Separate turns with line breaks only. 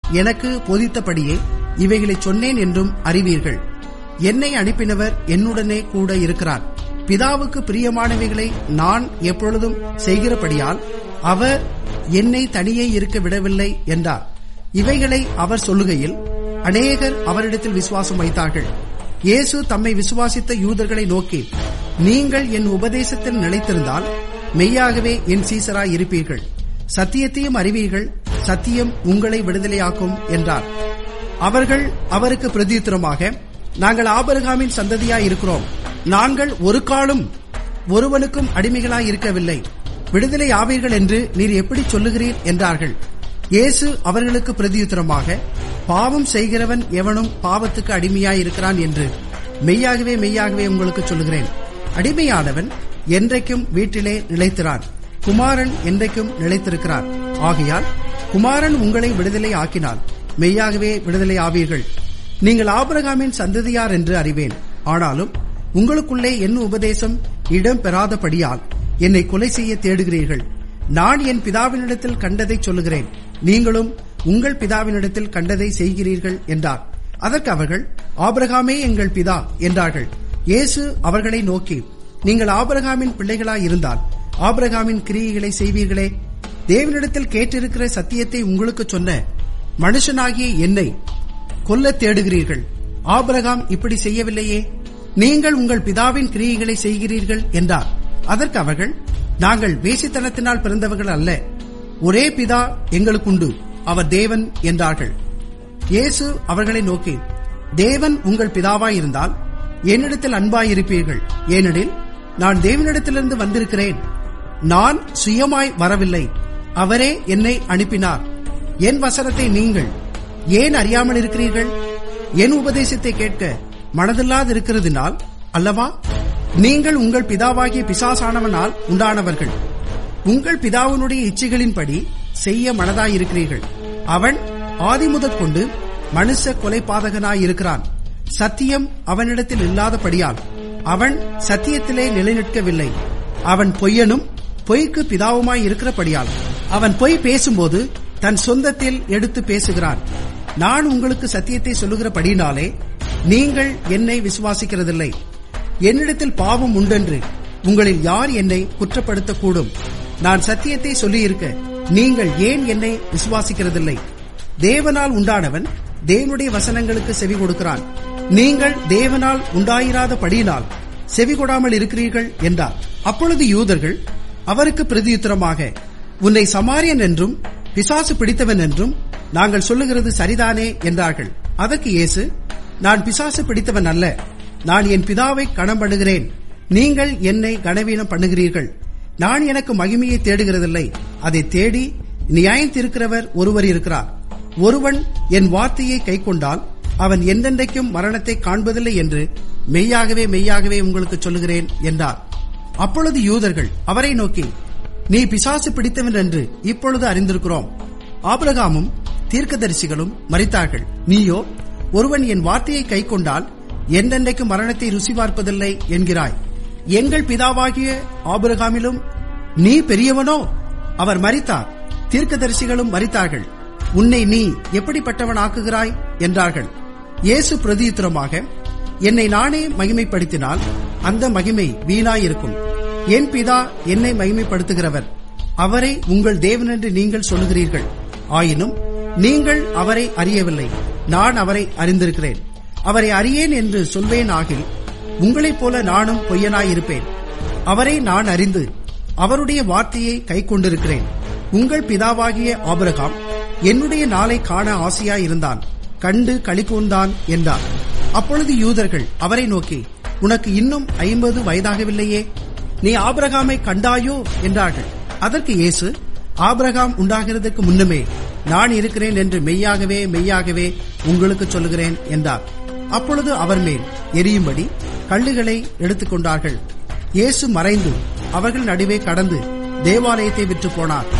எனக்கு போதித்தபடியே இவைகளை சொன்னேன் என்றும் அறிவீர்கள் என்னை அனுப்பினவர் என்னுடனே கூட இருக்கிறார் பிதாவுக்கு பிரியமானவைகளை நான் எப்பொழுதும் செய்கிறபடியால் அவர் என்னை தனியே இருக்க விடவில்லை என்றார் இவைகளை அவர் சொல்லுகையில் அநேகர் அவரிடத்தில் விசுவாசம் வைத்தார்கள் இயேசு தம்மை விசுவாசித்த யூதர்களை நோக்கி நீங்கள் என் உபதேசத்தில் நிலைத்திருந்தால் மெய்யாகவே என் சீசராய் இருப்பீர்கள் சத்தியத்தையும் அறிவீர்கள் சத்தியம் உங்களை விடுதலையாக்கும் என்றார் அவர்கள் அவருக்கு பிரதியுத்தரமாக நாங்கள் ஆபரகாமின் சந்ததியாய் இருக்கிறோம் நாங்கள் ஒரு காலம் ஒருவனுக்கும் அடிமைகளாய் இருக்கவில்லை விடுதலை ஆவீர்கள் என்று நீர் எப்படி சொல்லுகிறீர் என்றார்கள் இயேசு அவர்களுக்கு பிரதியுத்தரமாக பாவம் செய்கிறவன் எவனும் பாவத்துக்கு அடிமையாய் இருக்கிறான் என்று மெய்யாகவே மெய்யாகவே உங்களுக்கு சொல்லுகிறேன் அடிமையானவன் என்றைக்கும் வீட்டிலே நிலைத்திறான் குமாரன் என்றைக்கும் நிலைத்திருக்கிறார் ஆகையால் குமாரன் உங்களை விடுதலை ஆக்கினார் மெய்யாகவே விடுதலை ஆவீர்கள் நீங்கள் ஆபிரகாமின் சந்ததியார் என்று அறிவேன் ஆனாலும் உங்களுக்குள்ளே என் உபதேசம் இடம் பெறாதபடியால் என்னை கொலை செய்ய தேடுகிறீர்கள் நான் என் பிதாவினிடத்தில் கண்டதை சொல்லுகிறேன் நீங்களும் உங்கள் பிதாவினிடத்தில் கண்டதை செய்கிறீர்கள் என்றார் அதற்கு அவர்கள் ஆபிரகாமே எங்கள் பிதா என்றார்கள் இயேசு அவர்களை நோக்கி நீங்கள் ஆபிரகாமின் பிள்ளைகளாய் இருந்தால் ஆபிரகாமின் கிரியைகளை செய்வீர்களே தேவனிடத்தில் கேட்டிருக்கிற சத்தியத்தை உங்களுக்கு சொன்ன மனுஷனாகிய என்னை கொல்ல தேடுகிறீர்கள் ஆபிரகாம் இப்படி செய்யவில்லையே நீங்கள் உங்கள் பிதாவின் கிரியைகளை செய்கிறீர்கள் என்றார் அதற்கு அவர்கள் நாங்கள் வேசித்தனத்தினால் பிறந்தவர்கள் அல்ல ஒரே பிதா எங்களுக்குண்டு அவர் தேவன் என்றார்கள் இயேசு அவர்களை நோக்கி தேவன் உங்கள் பிதாவாய் இருந்தால் என்னிடத்தில் அன்பாயிருப்பீர்கள் ஏனெனில் நான் தேவனிடத்திலிருந்து வந்திருக்கிறேன் நான் சுயமாய் வரவில்லை அவரே என்னை அனுப்பினார் என் வசனத்தை நீங்கள் ஏன் அறியாமல் இருக்கிறீர்கள் என் உபதேசத்தை கேட்க மனதில்லாதிருக்கிறதுனால் அல்லவா நீங்கள் உங்கள் பிதாவாகிய பிசாசானவனால் உண்டானவர்கள் உங்கள் பிதாவினுடைய இச்சைகளின்படி செய்ய மனதாயிருக்கிறீர்கள் அவன் ஆதிமுதற் கொண்டு மனுஷ கொலைபாதகனாயிருக்கிறான் சத்தியம் அவனிடத்தில் இல்லாதபடியால் அவன் சத்தியத்திலே நிலைநிற்கவில்லை அவன் பொய்யனும் பொய்க்கு பிதாவுமாய் இருக்கிறபடியால் அவன் பொய் பேசும்போது தன் சொந்தத்தில் எடுத்து பேசுகிறான் நான் உங்களுக்கு சத்தியத்தை சொல்லுகிறபடினாலே நீங்கள் என்னை விசுவாசிக்கிறதில்லை என்னிடத்தில் பாவம் உண்டென்று உங்களில் யார் என்னை குற்றப்படுத்தக்கூடும் நான் சத்தியத்தை சொல்லியிருக்க நீங்கள் ஏன் என்னை விசுவாசிக்கிறதில்லை தேவனால் உண்டானவன் தேவனுடைய வசனங்களுக்கு செவி கொடுக்கிறான் நீங்கள் தேவனால் உண்டாயிராதபடியினால் செவி கொடாமல் இருக்கிறீர்கள் என்றார் அப்பொழுது யூதர்கள் அவருக்கு பிரதியுத்தரமாக உன்னை சமாரியன் என்றும் பிசாசு பிடித்தவன் என்றும் நாங்கள் சொல்லுகிறது சரிதானே என்றார்கள் அதற்கு இயேசு நான் பிசாசு பிடித்தவன் அல்ல நான் என் பிதாவை கணம் பண்ணுகிறேன் நீங்கள் என்னை கனவீனம் பண்ணுகிறீர்கள் நான் எனக்கு மகிமையை தேடுகிறதில்லை அதை தேடி நியாயத்திருக்கிறவர் ஒருவர் இருக்கிறார் ஒருவன் என் வார்த்தையை கைக்கொண்டால் அவன் எந்தெந்தைக்கும் மரணத்தை காண்பதில்லை என்று மெய்யாகவே மெய்யாகவே உங்களுக்கு சொல்லுகிறேன் என்றார் அப்பொழுது யூதர்கள் அவரை நோக்கி நீ பிசாசு பிடித்தவன் என்று இப்பொழுது அறிந்திருக்கிறோம் ஆபிரகாமும் தீர்க்கதரிசிகளும் மறித்தார்கள் நீயோ ஒருவன் என் வார்த்தையை கைக்கொண்டால் என்றென்றைக்கு மரணத்தை ருசி பார்ப்பதில்லை என்கிறாய் எங்கள் பிதாவாகிய ஆபிரகாமிலும் நீ பெரியவனோ அவர் மறித்தார் தீர்க்கதரிசிகளும் மறித்தார்கள் உன்னை நீ எப்படிப்பட்டவன் ஆக்குகிறாய் என்றார்கள் இயேசு பிரதியுத்தரமாக என்னை நானே மகிமைப்படுத்தினால் அந்த மகிமை வீணாயிருக்கும் என் பிதா என்னை மகிமைப்படுத்துகிறவர் அவரை உங்கள் தேவனென்று நீங்கள் சொல்லுகிறீர்கள் ஆயினும் நீங்கள் அவரை அறியவில்லை நான் அவரை அறிந்திருக்கிறேன் அவரை அறியேன் என்று சொல்வேன் ஆகில் உங்களைப் போல நானும் பொய்யனாயிருப்பேன் அவரை நான் அறிந்து அவருடைய வார்த்தையை கைக்கொண்டிருக்கிறேன் உங்கள் பிதாவாகிய ஆபிரகாம் என்னுடைய நாளை காண ஆசையாயிருந்தான் கண்டு களிகூர்ந்தான் என்றார் அப்பொழுது யூதர்கள் அவரை நோக்கி உனக்கு இன்னும் ஐம்பது வயதாகவில்லையே நீ ஆபிரகாமை கண்டாயோ என்றார்கள் அதற்கு இயேசு ஆபிரகாம் உண்டாகிறதுக்கு முன்னமே நான் இருக்கிறேன் என்று மெய்யாகவே மெய்யாகவே உங்களுக்கு சொல்லுகிறேன் என்றார் அப்பொழுது அவர் மேல் எரியும்படி கல்லுகளை எடுத்துக்கொண்டார்கள் இயேசு மறைந்து அவர்கள் நடுவே கடந்து தேவாலயத்தை விற்று போனார்